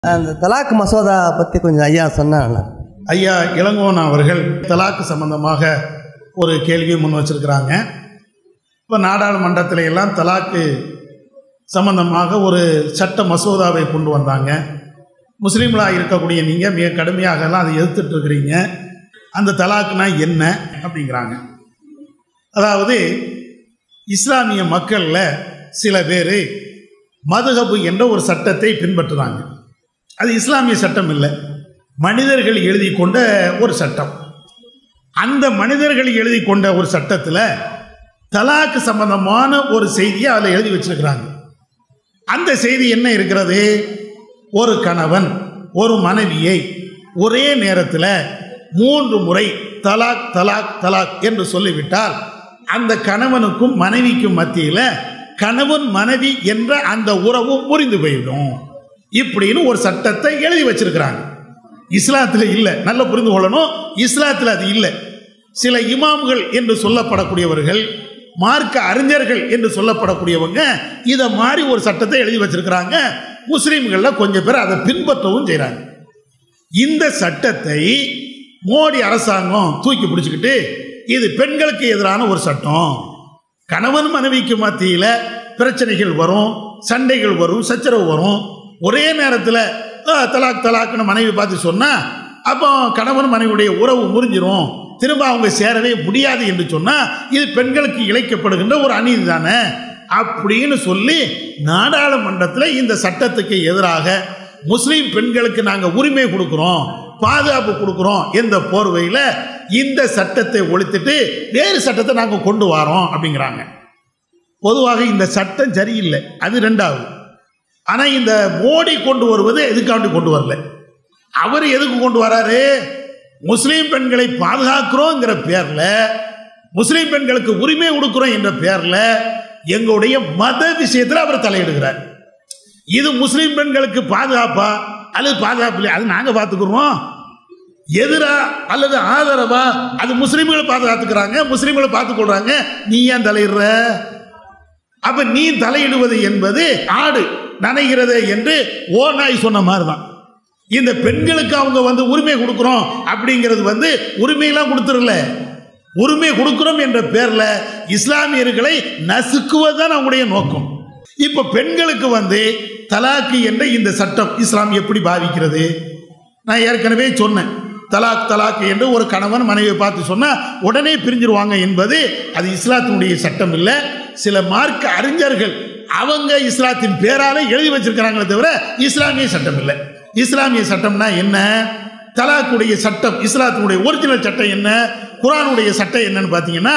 அந்த தலாக் மசோதா பற்றி கொஞ்சம் ஐயா சொன்னா நல்லா இருக்கும். ஐயா இளங்கோவன் அவர்கள் தலாக்கு சம்பந்தமாக ஒரு கேள்வியை முன் வச்சிருக்கிறாங்க இப்போ நாடாளுமன்றத்தில் எல்லாம் தலாக்கு சம்பந்தமாக ஒரு சட்ட மசோதாவை கொண்டு வந்தாங்க முஸ்லீம்களாக இருக்கக்கூடிய நீங்கள் மிக கடுமையாக எல்லாம் அதை எதிர்த்துட்டு இருக்கிறீங்க அந்த தலாக்குனா என்ன அப்படிங்கிறாங்க அதாவது இஸ்லாமிய மக்களில் சில பேர் மதுஹபு என்ற ஒரு சட்டத்தை பின்பற்றுறாங்க அது இஸ்லாமிய சட்டம் இல்லை மனிதர்கள் எழுதி கொண்ட ஒரு சட்டம் அந்த மனிதர்கள் எழுதி கொண்ட ஒரு சட்டத்தில் தலாக்கு சம்பந்தமான ஒரு செய்தியை அதில் எழுதி வச்சிருக்கிறாங்க அந்த செய்தி என்ன இருக்கிறது ஒரு கணவன் ஒரு மனைவியை ஒரே நேரத்தில் மூன்று முறை தலாக் தலாக் தலாக் என்று சொல்லிவிட்டால் அந்த கணவனுக்கும் மனைவிக்கும் மத்தியில் கணவன் மனைவி என்ற அந்த உறவு முறிந்து போயிடும் இப்படின்னு ஒரு சட்டத்தை எழுதி வச்சிருக்கிறாங்க இஸ்லாத்தில் இல்லை நல்ல புரிந்து கொள்ளணும் இஸ்லாத்தில் அது இல்லை சில இமாம்கள் என்று சொல்லப்படக்கூடியவர்கள் மார்க்க அறிஞர்கள் என்று சொல்லப்படக்கூடியவங்க இதை மாதிரி ஒரு சட்டத்தை எழுதி வச்சிருக்கிறாங்க முஸ்லீம்களில் கொஞ்சம் பேர் அதை பின்பற்றவும் செய்கிறாங்க இந்த சட்டத்தை மோடி அரசாங்கம் தூக்கி பிடிச்சிக்கிட்டு இது பெண்களுக்கு எதிரான ஒரு சட்டம் கணவன் மனைவிக்கு மத்தியில் பிரச்சனைகள் வரும் சண்டைகள் வரும் சச்சரவு வரும் ஒரே நேரத்தில் தலாக் தலாக்னு மனைவி பார்த்து சொன்னால் அப்போ கணவன் மனைவியுடைய உறவு முறிஞ்சிரும் திரும்ப அவங்க சேரவே முடியாது என்று சொன்னால் இது பெண்களுக்கு இழைக்கப்படுகின்ற ஒரு அநீதி தானே அப்படின்னு சொல்லி நாடாளுமன்றத்தில் இந்த சட்டத்துக்கு எதிராக முஸ்லீம் பெண்களுக்கு நாங்கள் உரிமை கொடுக்குறோம் பாதுகாப்பு கொடுக்குறோம் என்ற போர்வையில் இந்த சட்டத்தை ஒழித்துட்டு வேறு சட்டத்தை நாங்கள் கொண்டு வரோம் அப்படிங்கிறாங்க பொதுவாக இந்த சட்டம் சரியில்லை அது ரெண்டாவது ஆனால் இந்த மோடி கொண்டு வருவது எதுக்காண்டி கொண்டு வரல அவர் எதுக்கு கொண்டு வராரு முஸ்லீம் பெண்களை பாதுகாக்கிறோங்கிற பேரில் முஸ்லீம் பெண்களுக்கு உரிமை கொடுக்குறோம் என்ற பேரில் எங்களுடைய மத விஷயத்தில் அவர் தலையிடுகிறார் இது முஸ்லீம் பெண்களுக்கு பாதுகாப்பா அல்லது பாதுகாப்பு இல்லை அது நாங்கள் பார்த்துக்குறோம் எதிரா அல்லது ஆதரவா அது முஸ்லீம்களை பாதுகாத்துக்கிறாங்க முஸ்லீம்களை பார்த்துக்கொள்றாங்க நீ ஏன் தலையிடுற அப்ப நீ தலையிடுவது என்பது ஆடு நனைகிறது என்று ஓ நாய் சொன்ன மாதிரி தான் இந்த பெண்களுக்கு அவங்க வந்து உரிமை கொடுக்குறோம் அப்படிங்கிறது வந்து உரிமையெல்லாம் கொடுத்துடல உரிமை கொடுக்குறோம் என்ற பேர்ல இஸ்லாமியர்களை நசுக்குவது தான் அவங்களுடைய நோக்கம் இப்ப பெண்களுக்கு வந்து தலாக்கு என்ற இந்த சட்டம் இஸ்லாம் எப்படி பாதிக்கிறது நான் ஏற்கனவே சொன்னேன் தலாக் தலாக் என்று ஒரு கணவன் மனைவியை பார்த்து சொன்னால் உடனே பிரிஞ்சிருவாங்க என்பது அது இஸ்லாத்தினுடைய சட்டம் இல்லை சில மார்க்க அறிஞர்கள் அவங்க இஸ்லாத்தின் பேரால எழுதி வச்சிருக்கிறாங்களே தவிர இஸ்லாமிய சட்டம் இல்லை இஸ்லாமிய சட்டம்னா என்ன தலாக்குடைய சட்டம் இஸ்லாத்தினுடைய ஒரிஜினல் சட்டம் என்ன குரானுடைய சட்டம் என்னன்னு பார்த்தீங்கன்னா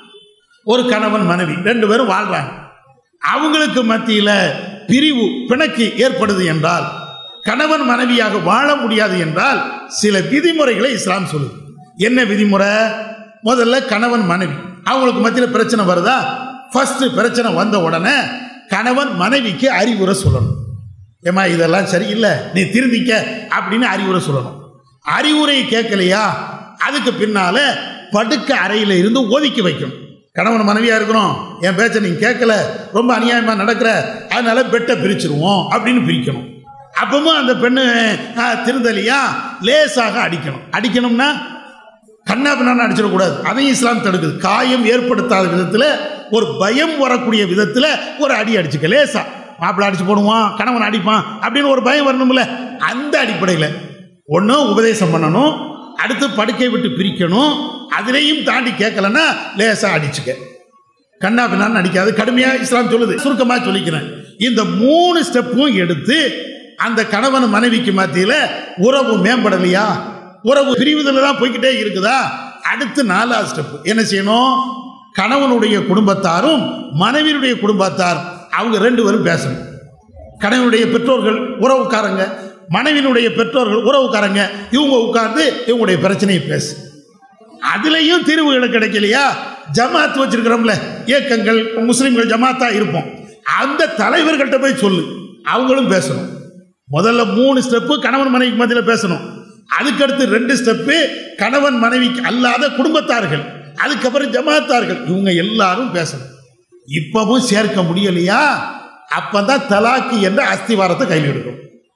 ஒரு கணவன் மனைவி ரெண்டு பேரும் வாழ்றாங்க அவங்களுக்கு மத்தியில் பிரிவு பிணக்கு ஏற்படுது என்றால் கணவன் மனைவியாக வாழ முடியாது என்றால் சில விதிமுறைகளை இஸ்லாம் சொல்லுது என்ன விதிமுறை முதல்ல கணவன் மனைவி அவங்களுக்கு மத்தியில் பிரச்சனை வருதா ஃபர்ஸ்ட் பிரச்சனை வந்த உடனே கணவன் மனைவிக்கு அறிவுரை சொல்லணும் ஏமா இதெல்லாம் சரியில்லை நீ திருந்திக்க அப்படின்னு அறிவுரை சொல்லணும் அறிவுரை கேட்கலையா அதுக்கு பின்னால படுக்க அறையில இருந்து ஒதுக்கி வைக்கணும் கணவன் மனைவியா இருக்கிறோம் என் பேச்சை நீங்க கேட்கல ரொம்ப அநியாயமா நடக்கிற அதனால பெட்டை பிரிச்சிருவோம் அப்படின்னு பிரிக்கணும் அப்பவும் அந்த பெண்ணு ஆ, திருந்தலியா லேசாக அடிக்கணும் அடிக்கணும்னா கண்ணா பின்னான்னு அடிச்சிடக்கூடாது அதையும் இஸ்லாம் தடுக்குது காயம் ஏற்படுத்தாத விதத்தில் ஒரு பயம் வரக்கூடிய விதத்தில் ஒரு அடி அடிச்சுக்க லேசா மாப்பிள்ளை அடிச்சு போடுவான் கணவன் அடிப்பான் அப்படின்னு ஒரு பயம் வரணும்ல அந்த அடிப்படையில் ஒன்றும் உபதேசம் பண்ணணும் அடுத்து படுக்கை விட்டு பிரிக்கணும் அதிலையும் தாண்டி கேட்கலன்னா லேசா அடிச்சுக்க கண்ணா பின்னான்னு அடிக்காது கடுமையாக இஸ்லாம் சொல்லுது சுருக்கமாக சொல்லிக்கிறேன் இந்த மூணு ஸ்டெப்பும் எடுத்து அந்த கணவன் மனைவிக்கு மத்தியில் உறவு மேம்படலையா உறவு பிரிவுதல தான் போய்க்கிட்டே இருக்குதா அடுத்து நாலாவது ஸ்டெப் என்ன செய்யணும் கணவனுடைய குடும்பத்தாரும் மனைவியுடைய குடும்பத்தார் அவங்க ரெண்டு பேரும் பேசணும் கணவனுடைய பெற்றோர்கள் உறவுக்காரங்க மனைவியினுடைய பெற்றோர்கள் உறவுக்காரங்க இவங்க உட்கார்ந்து இவங்களுடைய பிரச்சனையை பேசு அதுலேயும் தீர்வுகள் கிடைக்கலையா ஜமாத் வச்சிருக்கிறோம்ல இயக்கங்கள் முஸ்லீம்கள் ஜமாத்தா இருப்போம் அந்த தலைவர்கள்ட்ட போய் சொல்லு அவங்களும் பேசணும் முதல்ல மூணு ஸ்டெப்பு கணவன் மனைவிக்கு மத்தியில் பேசணும் அதுக்கடுத்து ரெண்டு ஸ்டெப்பு கணவன் மனைவிக்கு அல்லாத குடும்பத்தார்கள் அதுக்கப்புறம் ஜமாத்தார்கள் இவங்க எல்லாரும் பேசணும் இப்பவும் சேர்க்க முடியலையா அப்பதான் தலாக்கு என்ற அஸ்திவாரத்தை கையில் எடுக்கணும்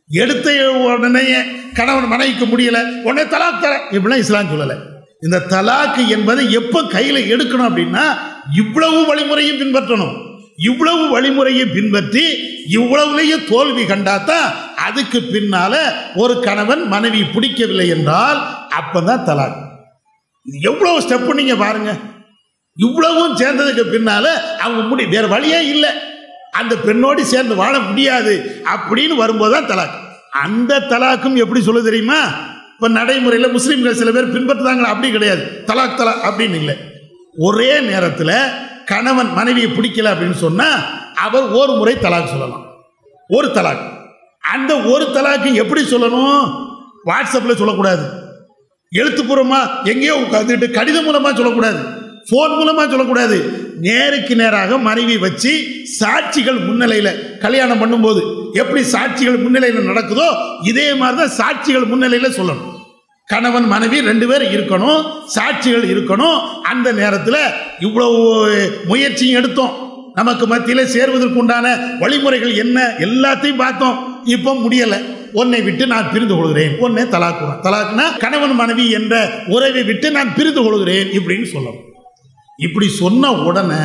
எடுத்த உடனே கணவன் மனைவிக்கு முடியல உடனே தலாக் தர இப்படிலாம் இஸ்லாம் சொல்லலை இந்த தலாக்கு என்பதை எப்போ கையில் எடுக்கணும் அப்படின்னா இவ்வளவு வழிமுறையும் பின்பற்றணும் இவ்வளவு வழிமுறையை பின்பற்றி இவ்வளவுலேயும் தோல்வி கண்டாதான் அதுக்கு பின்னால ஒரு கணவன் மனைவி பிடிக்கவில்லை என்றால் அப்பதான் தலாக் இது எவ்வளவு ஸ்டெப் நீங்க பாருங்க இவ்வளவும் சேர்ந்ததுக்கு பின்னால அவங்க முடி வேற வழியே இல்லை அந்த பெண்ணோடு சேர்ந்து வாழ முடியாது அப்படின்னு வரும்போது தான் தலாக் அந்த தலாக்கும் எப்படி சொல்ல தெரியுமா இப்போ நடைமுறையில் முஸ்லீம்கள் சில பேர் பின்பற்றுறாங்களா அப்படி கிடையாது தலாக் தலாக் அப்படின்னு இல்லை ஒரே நேரத்தில் கணவன் மனைவியை பிடிக்கல அப்படின்னு சொன்னால் அவர் ஒரு முறை தலாக் சொல்லலாம் ஒரு தலாக் அந்த ஒரு தலாக்கு எப்படி சொல்லணும் வாட்ஸ்அப்பில் சொல்லக்கூடாது எழுத்துப்பூர்வமா எங்கேயோ உட்காந்துட்டு கடிதம் மூலமா சொல்லக்கூடாது ஃபோன் மூலமா சொல்லக்கூடாது நேருக்கு நேராக மனைவி வச்சு சாட்சிகள் முன்னிலையில் கல்யாணம் பண்ணும்போது எப்படி சாட்சிகள் முன்னிலையில் நடக்குதோ இதே மாதிரி தான் சாட்சிகள் முன்னிலையில் சொல்லணும் கணவன் மனைவி ரெண்டு பேரும் இருக்கணும் சாட்சிகள் இருக்கணும் அந்த நேரத்தில் இவ்வளவு முயற்சியும் எடுத்தோம் நமக்கு மத்தியில் சேர்வதற்கு உண்டான வழிமுறைகள் என்ன எல்லாத்தையும் பார்த்தோம் இப்போ முடியலை உன்னை விட்டு நான் பிரிந்து கொள்கிறேன் உன்னை தலாக்குறேன் தலாக்குனா கணவன் மனைவி என்ற உறவை விட்டு நான் பிரிந்து கொள்கிறேன் இப்படின்னு சொல்லணும் இப்படி சொன்ன உடனே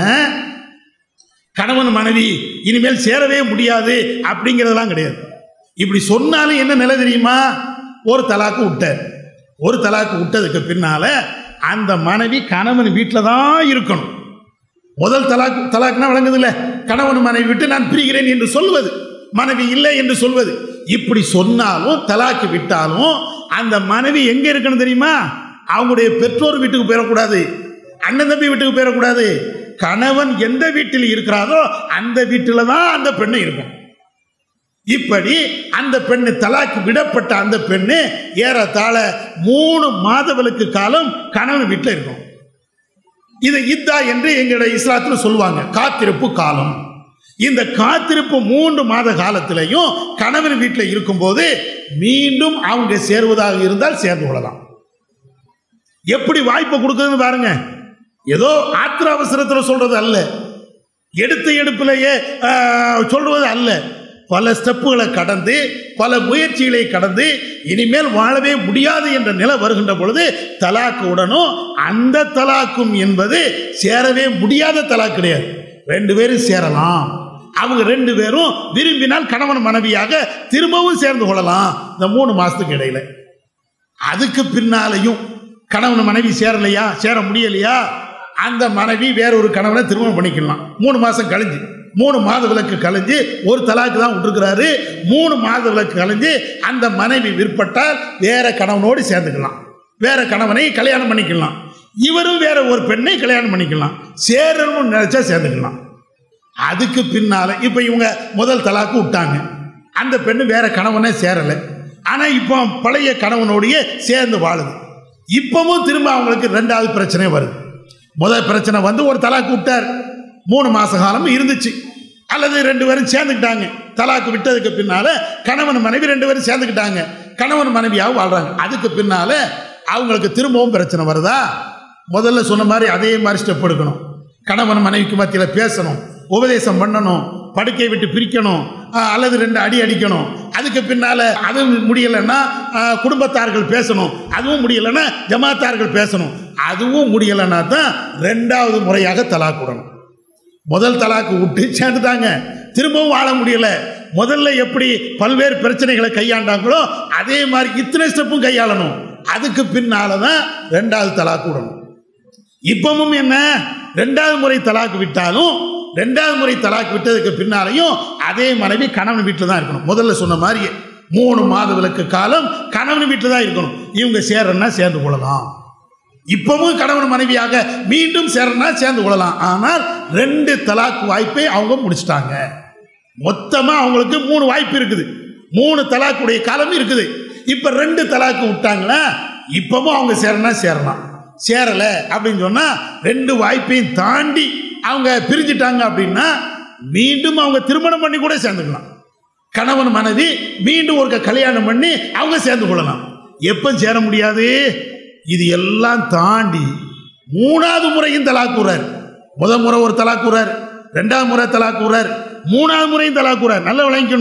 கணவன் மனைவி இனிமேல் சேரவே முடியாது அப்படிங்கிறதெல்லாம் கிடையாது இப்படி சொன்னாலும் என்ன நிலை தெரியுமா ஒரு தலாக்கு விட்டார் ஒரு தலாக்கு விட்டதுக்கு பின்னால அந்த மனைவி கணவன் வீட்டில் தான் இருக்கணும் முதல் தலாக் தலாக்னா விளங்குது இல்ல கணவன் மனைவி விட்டு நான் பிரிகிறேன் என்று சொல்வது மனைவி இல்லை என்று சொல்வது இப்படி சொன்னாலும் தலாக்கு விட்டாலும் அந்த மனைவி எங்க இருக்கணும் தெரியுமா அவங்களுடைய பெற்றோர் வீட்டுக்கு போயிடக்கூடாது அண்ணன் தம்பி வீட்டுக்கு போயிடக்கூடாது கணவன் எந்த வீட்டில் இருக்கிறாரோ அந்த வீட்டில் தான் அந்த பெண்ணு இருக்கும் இப்படி அந்த பெண்ணு தலாக்கு விடப்பட்ட அந்த பெண்ணு ஏறத்தாழ மூணு மாதங்களுக்கு காலம் கணவன் வீட்டில் இருக்கும் இது இத்தா என்று எங்களுடைய இஸ்லாத்தில் சொல்லுவாங்க காத்திருப்பு காலம் இந்த காத்திருப்பு மூன்று மாத காலத்திலையும் கணவன் வீட்டில் இருக்கும்போது மீண்டும் அவங்க சேருவதாக இருந்தால் சேர்ந்து கொள்ளலாம் எப்படி வாய்ப்பை கொடுக்குதுன்னு பாருங்க ஏதோ ஆத்திர அவசரத்தில் சொல்றது அல்ல எடுத்த எடுப்பிலேயே ஆஹ், சொல்வது அல்ல பல ஸ்டெப்புகளை கடந்து பல முயற்சிகளை கடந்து இனிமேல் வாழவே முடியாது என்ற நிலை வருகின்ற பொழுது தலாக்கு உடனும் அந்த தலாக்கும் என்பது சேரவே முடியாத தலாக் கிடையாது ரெண்டு பேரும் சேரலாம் அவங்க ரெண்டு பேரும் விரும்பினால் கணவன் மனைவியாக திரும்பவும் சேர்ந்து கொள்ளலாம் இந்த மூணு மாசத்துக்கு இடையில அதுக்கு பின்னாலையும் கணவன் மனைவி சேரலையா சேர முடியலையா அந்த மனைவி வேற ஒரு கணவனை திருமணம் பண்ணிக்கலாம் மூணு மாசம் கழிஞ்சு மூணு மாத விலக்கு கழிஞ்சு ஒரு தலாக்கு தான் விட்டுருக்கிறாரு மூணு மாத விலக்கு கழிஞ்சு அந்த மனைவி விற்பட்டால் வேற கணவனோடு சேர்ந்துக்கலாம் வேற கணவனை கல்யாணம் பண்ணிக்கலாம் இவரும் வேற ஒரு பெண்ணை கல்யாணம் பண்ணிக்கலாம் சேரணும்னு நினைச்சா சேர்ந்துக்கலாம் அதுக்கு பின்னால இப்போ இவங்க முதல் தலாக்கு விட்டாங்க அந்த பெண்ணு வேற கணவனே சேரலை ஆனால் இப்போ பழைய கணவனோடையே சேர்ந்து வாழுது இப்பவும் திரும்ப அவங்களுக்கு ரெண்டாவது பிரச்சனை வருது முதல் பிரச்சனை வந்து ஒரு தலாக்கு விட்டார் மூணு மாச காலம் இருந்துச்சு அல்லது ரெண்டு பேரும் சேர்ந்துக்கிட்டாங்க தலாக்கு விட்டதுக்கு பின்னால கணவன் மனைவி ரெண்டு பேரும் சேர்ந்துக்கிட்டாங்க கணவன் மனைவியாக வாழ்றாங்க அதுக்கு பின்னால அவங்களுக்கு திரும்பவும் பிரச்சனை வருதா முதல்ல சொன்ன மாதிரி அதே மாதிரி ஸ்டெப் எடுக்கணும் கணவன் மனைவிக்கு மத்தியில் பேசணும் உபதேசம் பண்ணணும் படுக்கை விட்டு பிரிக்கணும் ஆஹ், அல்லது ரெண்டு அடி அடிக்கணும் அதுக்கு பின்னால அதுவும் முடியலைன்னா ஆஹ், குடும்பத்தார்கள் பேசணும் அதுவும் முடியலைன்னா ஜமாத்தார்கள் பேசணும் அதுவும் முடியலைன்னா தான் ரெண்டாவது முறையாக தலாக் விடணும் முதல் தலாக்கு விட்டு சேர்ந்துட்டாங்க திரும்பவும் வாழ முடியல முதல்ல எப்படி பல்வேறு பிரச்சனைகளை கையாண்டாங்களோ அதே மாதிரி இத்தனை ஸ்டெப்பும் கையாளணும் அதுக்கு பின்னால தான் ரெண்டாவது தலாக்கு விடணும் இப்பவும் என்ன ரெண்டாவது முறை தலாக்கு விட்டாலும் ரெண்டாவது முறை தலாக்கு விட்டதுக்கு பின்னாலையும் அதே மனைவி கணவன் வீட்டில் தான் இருக்கணும் முதல்ல சொன்ன மாதிரியே மூணு மாத விலக்கு காலம் கணவன் வீட்டில் தான் இருக்கணும் இவங்க சேரன்னா சேர்ந்து கொள்ளலாம் இப்பவும் கணவன் மனைவியாக மீண்டும் சேரனா சேர்ந்து கொள்ளலாம் ஆனால் ரெண்டு தலாக் வாய்ப்பை அவங்க முடிச்சிட்டாங்க மொத்தமா அவங்களுக்கு மூணு வாய்ப்பு இருக்குது மூணு தலாக்குடைய காலம் இருக்குது இப்ப ரெண்டு தலாக்கு விட்டாங்களா இப்பவும் அவங்க சேரனா சேரலாம் சேரல அப்படின்னு சொன்னா ரெண்டு வாய்ப்பையும் தாண்டி அவங்க பிரிஞ்சிட்டாங்க அப்படின்னா மீண்டும் அவங்க திருமணம் பண்ணி கூட சேர்ந்துக்கலாம் கணவன் மனைவி மீண்டும் ஒரு கல்யாணம் பண்ணி அவங்க சேர்ந்து கொள்ளலாம் எப்போ சேர முடியாது இது எல்லாம் தாண்டி மூணாவது முறையும் தலாக்குறார் முதல் முறை ஒரு தலாக்குறார் ரெண்டாவது முறை தலாக்குறார் மூணாவது முறையும் தலாக்குறார் நல்லா விளங்கிக்கணும்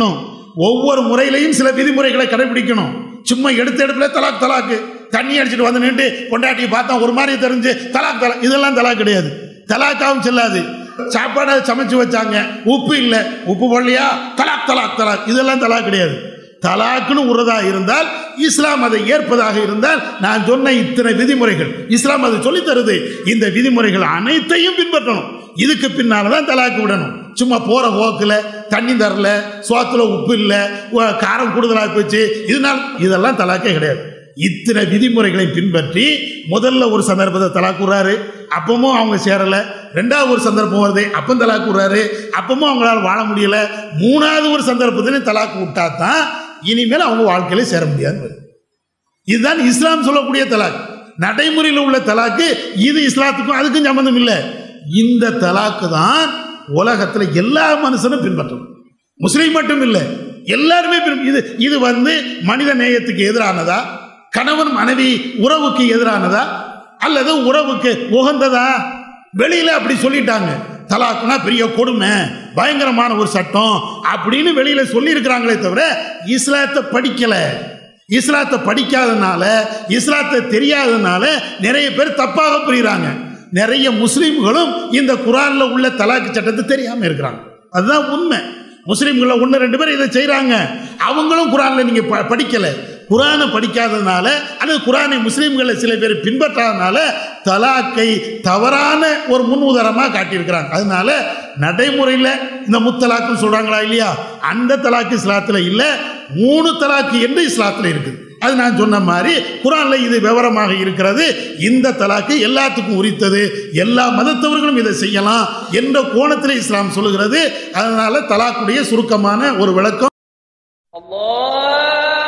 ஒவ்வொரு முறையிலையும் சில விதிமுறைகளை கடைபிடிக்கணும் சும்மா எடுத்த இடத்துல தலாக் தலாக்கு தண்ணி அடிச்சிட்டு வந்து நின்று கொண்டாட்டி பார்த்தா ஒரு மாதிரி தெரிஞ்சு தலாக் தலாக் இதெல்லாம் தலாக் கிடையாது தலாக்காவும் செல்லாது சாப்பாடை சமைச்சு வச்சாங்க உப்பு இல்லை உப்பு போடலையா தலாக் தலாக் தலாக் இதெல்லாம் தலாக் கிடையாது தலாக்குன்னு உறதா இருந்தால் இஸ்லாம் அதை ஏற்பதாக இருந்தால் நான் சொன்ன இத்தனை விதிமுறைகள் இஸ்லாம் அதை சொல்லித் தருது இந்த விதிமுறைகள் அனைத்தையும் பின்பற்றணும் இதுக்கு பின்னால தான் தலாக்கு விடணும் சும்மா போற போக்கில் தண்ணி தரல சோத்துல உப்பு இல்லை உ- காரம் கூடுதலாக போச்சு இதனால் இதெல்லாம் தலாக்கே கிடையாது இத்தனை விதிமுறைகளை பின்பற்றி முதல்ல ஒரு சந்தர்ப்பத்தை தலாக்குறாரு அப்பமும் அவங்க சேரல ரெண்டாவது ஒரு சந்தர்ப்பம் வருது அப்பம் தலாக்குறாரு அப்பமும் அவங்களால வாழ முடியல மூணாவது ஒரு சந்தர்ப்பத்திலையும் தலாக்கு விட்டா தான் இனிமேல் அவங்க வாழ்க்கையில சேர முடியாதுன்னு வருது இதுதான் இஸ்லாம் சொல்லக்கூடிய தலாக் நடைமுறையில் உள்ள தலாக்கு இது இஸ்லாத்துக்கும் அதுக்கும் சம்பந்தம் இல்லை இந்த தலாக்கு தான் உலகத்தில் எல்லா மனுஷனும் பின்பற்றணும் முஸ்லீம் மட்டும் இல்லை எல்லாருமே பின்- இது இது வந்து மனித நேயத்துக்கு எதிரானதா கணவன் மனைவி உறவுக்கு எதிரானதா அல்லது உறவுக்கு உகந்ததா வெளியில அப்படி சொல்லிட்டாங்க தலாக்குனா பெரிய கொடுமை பயங்கரமான ஒரு சட்டம் அப்படின்னு வெளியில சொல்லி இருக்கிறாங்களே தவிர இஸ்லாத்தை படிக்கல இஸ்லாத்தை படிக்காதனால இஸ்லாத்தை தெரியாதனால நிறைய பேர் தப்பாக புரியுறாங்க நிறைய முஸ்லீம்களும் இந்த குரான்ல உள்ள தலாக்கு சட்டத்தை தெரியாம இருக்கிறாங்க அதுதான் உண்மை முஸ்லீம்கள ஒன்று ரெண்டு பேர் இதை செய்கிறாங்க அவங்களும் குரானில் நீங்கள் ப படிக்கலை குரானை படிக்காததுனால அல்லது குரானை முஸ்லீம்களை சில பேர் பின்பற்றாதனால தலாக்கை தவறான ஒரு முன் உதாரணமாக காட்டியிருக்கிறாங்க அதனால நடைமுறையில் இந்த முத்தலாக்குன்னு சொல்கிறாங்களா இல்லையா அந்த தலாக்கு இஸ்லாத்தில் இல்லை மூணு தலாக்கு என்று இஸ்லாத்தில் இருக்குது அது நான் சொன்ன மாதிரி குரான்ல இது விவரமாக இருக்கிறது இந்த தலாக்கு எல்லாத்துக்கும் உரித்தது எல்லா மதத்தவர்களும் இதை செய்யலாம் என்ற கோணத்தில் இஸ்லாம் சொல்லுகிறது அதனால தலாக்குடைய சுருக்கமான ஒரு விளக்கம் الله